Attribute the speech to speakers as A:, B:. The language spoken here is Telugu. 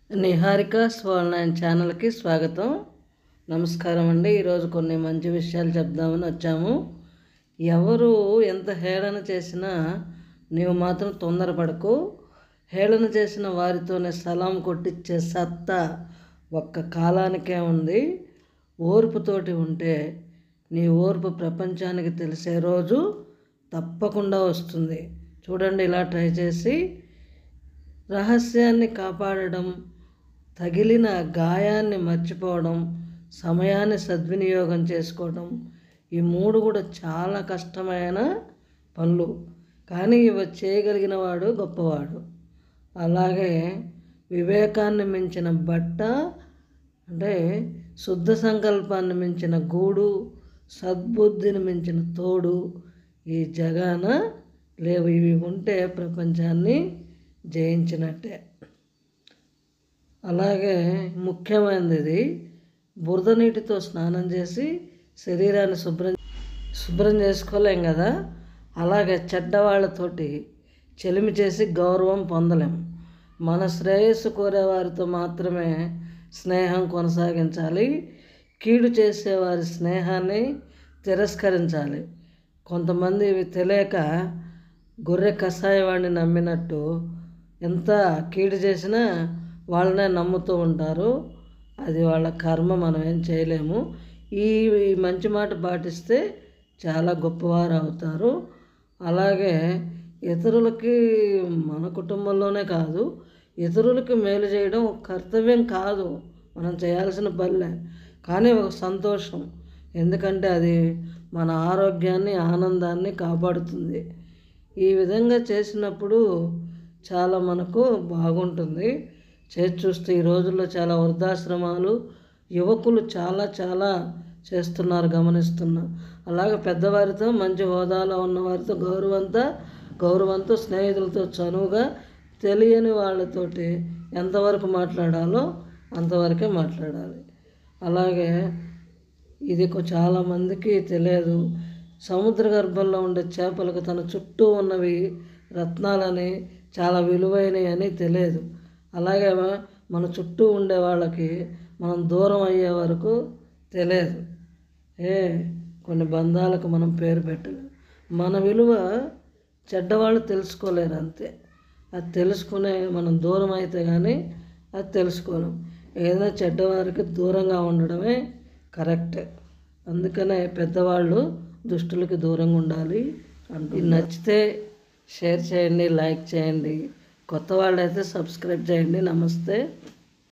A: నిహారిక స్వాల్ నైన్ ఛానల్కి స్వాగతం నమస్కారం అండి ఈరోజు కొన్ని మంచి విషయాలు చెప్దామని వచ్చాము ఎవరు ఎంత హేళన చేసినా నీవు మాత్రం తొందరపడకు హేళన చేసిన వారితోనే సలాం కొట్టించే సత్తా ఒక్క కాలానికే ఉంది ఓర్పుతోటి ఉంటే నీ ఓర్పు ప్రపంచానికి తెలిసే రోజు తప్పకుండా వస్తుంది చూడండి ఇలా ట్రై చేసి రహస్యాన్ని కాపాడడం తగిలిన గాయాన్ని మర్చిపోవడం సమయాన్ని సద్వినియోగం చేసుకోవడం ఈ మూడు కూడా చాలా కష్టమైన పనులు కానీ ఇవి చేయగలిగిన వాడు గొప్పవాడు అలాగే వివేకాన్ని మించిన బట్ట అంటే శుద్ధ సంకల్పాన్ని మించిన గూడు సద్బుద్ధిని మించిన తోడు ఈ జగాన లేవు ఇవి ఉంటే ప్రపంచాన్ని జయించినట్టే అలాగే ముఖ్యమైనది ఇది బురద నీటితో స్నానం చేసి శరీరాన్ని శుభ్రం శుభ్రం చేసుకోలేం కదా అలాగే చెడ్డవాళ్ళతోటి చెలిమి చేసి గౌరవం పొందలేం మన శ్రేయస్సు కోరే వారితో మాత్రమే స్నేహం కొనసాగించాలి కీడు చేసేవారి స్నేహాన్ని తిరస్కరించాలి కొంతమంది ఇవి తెలియక గొర్రె కషాయవాడిని నమ్మినట్టు ఎంత కీడు చేసినా వాళ్ళనే నమ్ముతూ ఉంటారు అది వాళ్ళ కర్మ మనం ఏం చేయలేము ఈ ఈ మంచి మాట పాటిస్తే చాలా గొప్పవారు అవుతారు అలాగే ఇతరులకి మన కుటుంబంలోనే కాదు ఇతరులకి మేలు చేయడం ఒక కర్తవ్యం కాదు మనం చేయాల్సిన పనిలే కానీ ఒక సంతోషం ఎందుకంటే అది మన ఆరోగ్యాన్ని ఆనందాన్ని కాపాడుతుంది ఈ విధంగా చేసినప్పుడు చాలా మనకు బాగుంటుంది చేసి చూస్తే ఈ రోజుల్లో చాలా వృద్ధాశ్రమాలు యువకులు చాలా చాలా చేస్తున్నారు గమనిస్తున్నా అలాగే పెద్దవారితో మంచి హోదాలో ఉన్న వారితో గౌరవంతో గౌరవంతో స్నేహితులతో చనువుగా తెలియని వాళ్ళతోటి ఎంతవరకు మాట్లాడాలో అంతవరకే మాట్లాడాలి అలాగే ఇది కొ- చాలామందికి తెలియదు సముద్ర గర్భంలో ఉండే చేపలకు తన చుట్టూ ఉన్నవి రత్నాలని చాలా విలువైనవి అని తెలియదు అలాగే మన చుట్టూ ఉండే వాళ్ళకి మనం దూరం అయ్యే వరకు తెలియదు ఏ కొన్ని బంధాలకు మనం పేరు పెట్టలేం మన విలువ చెడ్డవాళ్ళు తెలుసుకోలేరు అంతే అది తెలుసుకునే మనం దూరం అయితే కానీ అది తెలుసుకోలేం ఏదైనా చెడ్డవారికి దూరంగా ఉండడమే కరెక్ట్ అందుకనే పెద్దవాళ్ళు దుష్టులకి దూరంగా ఉండాలి అంటే ఇది నచ్చితే షేర్ చేయండి లైక్ చేయండి కొత్త వాళ్ళైతే సబ్స్క్రైబ్ చేయండి నమస్తే